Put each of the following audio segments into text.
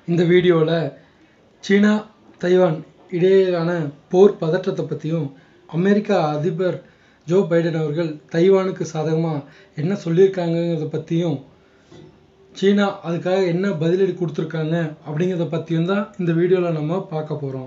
இந்த வீடியோவில் சீனா தைவான் இடையேயான போர் பதற்றத்தை பற்றியும் அமெரிக்கா அதிபர் ஜோ பைடன் அவர்கள் தைவானுக்கு சாதகமாக என்ன சொல்லியிருக்காங்கங்கிறத பற்றியும் சீனா அதுக்காக என்ன பதிலடி கொடுத்துருக்காங்க அப்படிங்கிறத பற்றியும் தான் இந்த வீடியோவில் நம்ம பார்க்க போகிறோம்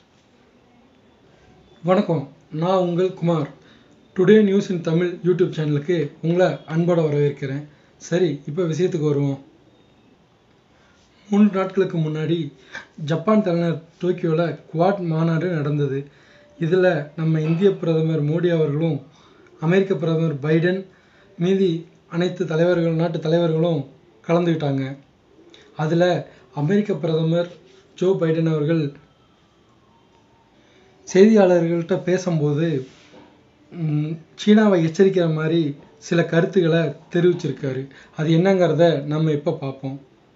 வணக்கம் நான் உங்கள் Kumar today news in Tamil YouTube சேனலுக்கு உங்களை அன்போட வரவேற்கிறேன் சரி இப்போ விஷயத்துக்கு வருவோம் மூன்று நாட்களுக்கு முன்னாடி ஜப்பான் தலைநகர் டோக்கியோவில் குவாட் மாநாடு நடந்தது இதில் நம்ம இந்திய பிரதமர் மோடி அவர்களும் அமெரிக்க பிரதமர் பைடன் மீதி அனைத்து தலைவர்கள் நாட்டு தலைவர்களும் கலந்துக்கிட்டாங்க அதில் அமெரிக்க பிரதமர் ஜோ பைடன் அவர்கள் செய்தியாளர்கள்ட்ட பேசும்போது ம், சீனாவை எச்சரிக்கிற மாதிரி சில கருத்துக்களை தெரிவிச்சிருக்காரு அது என்னங்கிறத நம்ம இப்போ பார்ப்போம்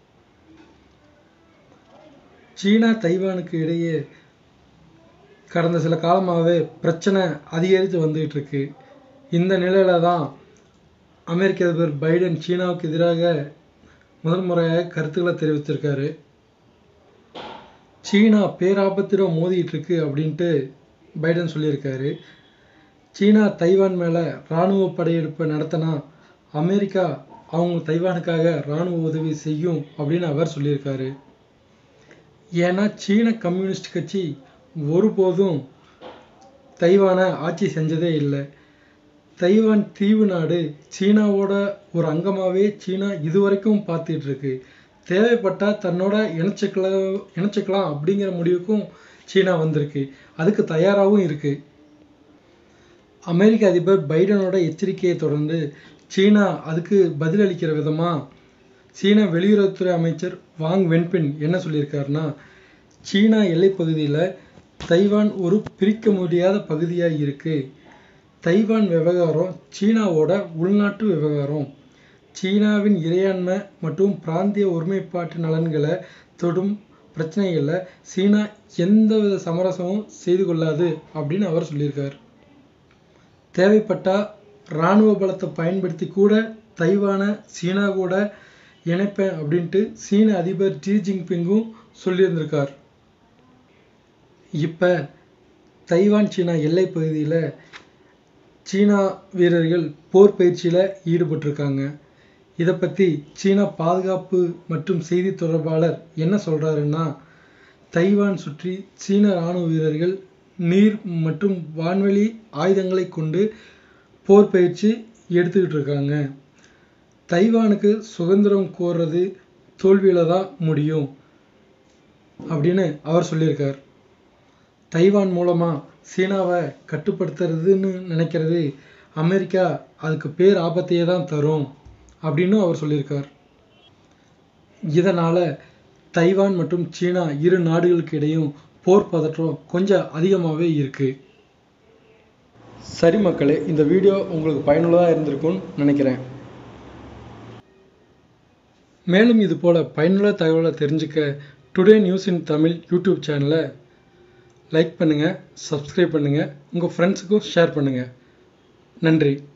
சீனா தைவானுக்கு இடையே கடந்த சில காலமாகவே பிரச்சனை அதிகரித்து வந்துகிட்டு இருக்கு இந்த நிலையில தான் அமெரிக்க அதிபர் பைடன் சீனாவுக்கு எதிராக முதல் முறையாக கருத்துக்களை தெரிவிச்சிருக்காரு சீனா பேராபத்திடம் மோதிட்டு இருக்கு அப்படின்ட்டு பைடன் சொல்லியிருக்காரு சீனா தைவான் மேலே இராணுவ படையெடுப்பை நடத்தினா அமெரிக்கா அவங்க தைவானுக்காக இராணுவ உதவி செய்யும் அப்படின்னு அவர் சொல்லியிருக்காரு ஏன்னா சீன கம்யூனிஸ்ட் கட்சி ஒருபோதும் தைவானை ஆட்சி செஞ்சதே இல்லை தைவான் தீவு நாடு சீனாவோட ஒரு அங்கமாகவே சீனா இதுவரைக்கும் பார்த்துட்டு இருக்கு தேவைப்பட்டா தன்னோட இணைச்சிக்கலாம் இணைச்சிக்கலாம் அப்படிங்கிற முடிவுக்கும் சீனா வந்திருக்கு அதுக்கு தயாராகவும் இருக்கு அமெரிக்க அதிபர் பைடனோட எச்சரிக்கையை தொடர்ந்து சீனா அதுக்கு பதிலளிக்கிற விதமா சீன வெளியுறவுத்துறை அமைச்சர் வாங் வென்பின் என்ன சொல்லியிருக்காருன்னா சீனா எல்லைப்பகுதியில் தைவான் ஒரு பிரிக்க முடியாத பகுதியாக இருக்கு தைவான் விவகாரம் சீனாவோட உள்நாட்டு விவகாரம் சீனாவின் இறையாண்மை மற்றும் பிராந்திய ஒருமைப்பாட்டு நலன்களை தொடும் பிரச்சனைகளில் சீனா எந்தவித சமரசமும் செய்து கொள்ளாது அப்படின்னு அவர் சொல்லியிருக்கார் தேவைப்பட்டா இராணுவ பலத்தை பயன்படுத்தி கூட தைவானை சீனா கூட இணைப்பேன் அப்படின்ட்டு சீன அதிபர் ஜி ஜின்பிங்கும் சொல்லியிருந்திருக்கார் இப்போ தைவான் சீனா எல்லை பகுதியில் சீனா வீரர்கள் போர் பயிற்சியில் ஈடுபட்டிருக்காங்க இதை பற்றி சீனா பாதுகாப்பு மற்றும் செய்தி தொடர்பாளர் என்ன சொல்கிறாருன்னா தைவான் சுற்றி சீன இராணுவ வீரர்கள் நீர் மற்றும் வான்வெளி ஆயுதங்களை கொண்டு போர் பயிற்சி எடுத்துக்கிட்டு இருக்காங்க தைவானுக்கு சுதந்திரம் கோர்றது தோல்வியில தான் முடியும் அப்படின்னு அவர் சொல்லியிருக்கார் தைவான் மூலமாக சீனாவை கட்டுப்படுத்துறதுன்னு நினைக்கிறது அமெரிக்கா அதுக்கு பேர் ஆபத்தையே தான் தரும் அப்படின்னு அவர் சொல்லியிருக்கார் இதனால் தைவான் மற்றும் சீனா இரு நாடுகளுக்கு இடையும் போர் பதற்றம் கொஞ்சம் அதிகமாகவே இருக்கு சரி மக்களே இந்த வீடியோ உங்களுக்கு பயனுள்ளதாக இருந்திருக்கும்னு நினைக்கிறேன் மேலும் இது போல பயனுள்ள தகவலை தெரிஞ்சுக்க today news in Tamil YouTube சேனலை லைக் பண்ணுங்கள் சப்ஸ்கிரைப் பண்ணுங்கள் உங்கள் ஃப்ரெண்ட்ஸுக்கும் ஷேர் பண்ணுங்கள் நன்றி